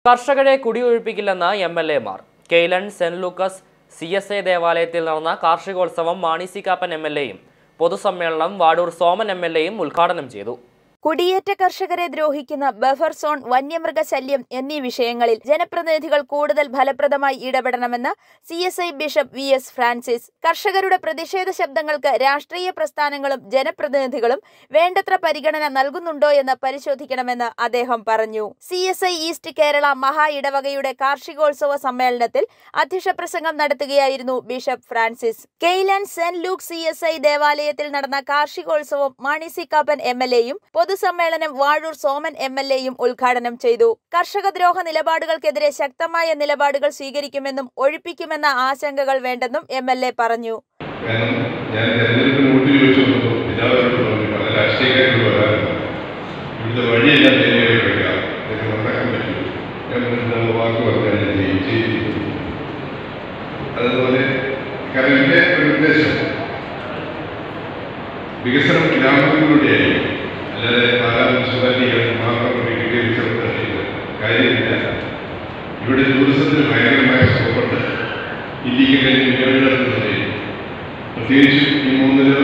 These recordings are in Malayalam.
കർഷകരെ കുടിയൊഴിപ്പിക്കില്ലെന്ന് എം എൽ എമാർ കെയ്ലൺ Saint Luke's C S I ദേവാലയത്തിൽ നടന്ന കാർഷികോത്സവം Mani C Kappan M L എയും പൊതുസമ്മേളനം വാടൂർ സോമൻ എം എൽ എയും ഉദ്ഘാടനം ചെയ്തു കുടിയേറ്റ കർഷകരെ ദ്രോഹിക്കുന്ന ബഫർ സോൺ വന്യമൃഗ ശല്യം എന്നീ വിഷയങ്ങളിൽ ജനപ്രതിനിധികൾ കൂടുതൽ ഫലപ്രദമായി ഇടപെടണമെന്ന് C S I bishop V S Francis കർഷകരുടെ പ്രതിഷേധ ശബ്ദങ്ങൾക്ക് രാഷ്ട്രീയ പ്രസ്ഥാനങ്ങളും ജനപ്രതിനിധികളും വേണ്ടത്ര പരിഗണന നൽകുന്നുണ്ടോ എന്ന് പരിശോധിക്കണമെന്ന് അദ്ദേഹം പറഞ്ഞു C S I east Kerala മഹാ ഇടവകയുടെ കാർഷികോത്സവ സമ്മേളനത്തിൽ അധ്യക്ഷ പ്രസംഗം നടത്തുകയായിരുന്നു ബിഷപ്പ് ഫ്രാൻസിസ് കെയ്ലൻ Saint Luke C S I ദേവാലയത്തിൽ നടന്ന കാർഷികോത്സവം Mani C Kappan M L എയും പൊതുസമ്മേളനം വാഴൂർ സോമൻ എം എൽ എയും ഉദ്ഘാടനം ചെയ്തു കർഷകദ്രോഹ നിലപാടുകൾക്കെതിരെ ശക്തമായ നിലപാടുകൾ സ്വീകരിക്കുമെന്നും ഒഴിപ്പിക്കുമെന്ന ആശങ്കകൾ വേണ്ടെന്നും എം എൽ എ പറഞ്ഞു കാരണം ഞാൻ തെരഞ്ഞെടുപ്പിന് വോട്ട് ചോദിച്ചു വന്നപ്പോൾ എല്ലാവരോടും പറഞ്ഞു പല രാഷ്ട്രീയക്കാരോട് വരാറുണ്ട് ഇവിടുത്തെ വഴിയെല്ലാം നേരെ വയ്ക്കാം ഇതൊക്കെ നന്നാക്കാൻ പറ്റും ഞാൻ എന്താ വാക്ക് പറഞ്ഞാൽ ഞാൻ ചെയ്യും ചെയ്തിരിക്കുന്നു അതുപോലെ കാരണം എൻ്റെ ഒരു ഉദ്ദേശം വികസനം ഗ്രാമങ്ങളിലൂടെയായിരിക്കും അല്ലാതെ പാലാ മുനിസിപ്പാലിറ്റികൾ മാത്രം കിട്ടിയ വികസനം തട്ടിയിട്ട് കാര്യമില്ല ഇവിടെ ടൂറിസത്തിന് ഭയങ്കരമായ സ്കോപ്പുണ്ട് ഇന്ത്യക്ക് മുന്നോട്ട് പ്രത്യേകിച്ച് ഈ മൂന്നില്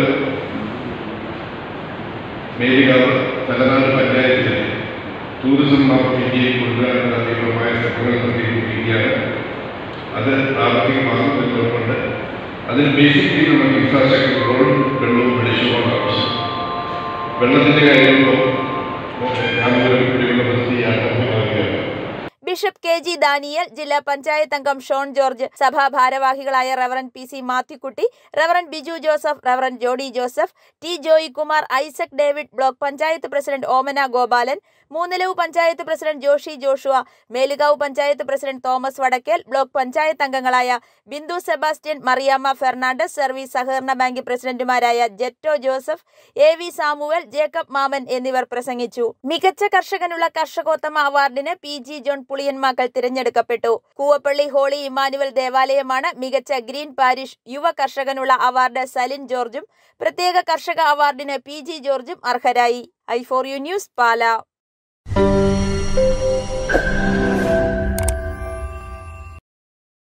മേലുകാവ് തലനാട് പഞ്ചായത്തിൽ ടൂറിസം നമുക്ക് ഇന്ത്യയിൽ കൊണ്ടുവരാനുള്ള തീവ്രമായ ശ്രമങ്ങൾ നടത്തിയിരിക്കുകയാണ് അത് പ്രാവർത്തികമാകുന്നതുകൊണ്ട് അതിന് ബേസിക്കലി നമുക്ക് ഇൻഫ്രാസ്ട്രക്ചർ റോഡും വെള്ളവും വെളിച്ചവുമാണ് ആവശ്യം വെള്ളത്തിൻ്റെ കാര്യമോ ഗ്രാമീണ കുടിവെള്ള പദ്ധതിയാണ് ലഭ്യമാക്കുകയാണ് ബിഷപ്പ് കെ ജി ദാനിയൽ ജില്ലാ പഞ്ചായത്ത് അംഗം ഷോൺ ജോർജ് സഭാ ഭാരവാഹികളായ reverend P C Mathukutty reverend Biju Joseph reverend Jody Joseph T Joy Kumar Isaac David block panchayat president Omana Gopalan Moonnilavu panchayat president Joshy Joshua Melukavu panchayat president Thomas Vadakkel block panchayat അംഗങ്ങളായ Bindu Sebastian Mariyamma Fernandes service സഹകരണ ബാങ്ക് പ്രസിഡന്റുമാരായ Jetto Joseph A V Samuel Jacob Mammen എന്നിവർ പ്രസംഗിച്ചു മികച്ച കർഷകനുള്ള കർഷകോത്തമ അവാർഡിന് പി ജി ജോൺ പുളിയന്മാക്കൾ തിരഞ്ഞെടുക്കപ്പെട്ടു കൂവപ്പള്ളി ഹോളി ഇമാനുവൽ ദേവാലയമാണ് മികച്ച ഗ്രീൻ പാരിഷ് യുവ കർഷകനുള്ള അവാർഡ് സലിൻ ജോർജും പ്രത്യേക കർഷക അവാർഡിന് പി ജി ജോർജും അർഹരായി I four U news Pala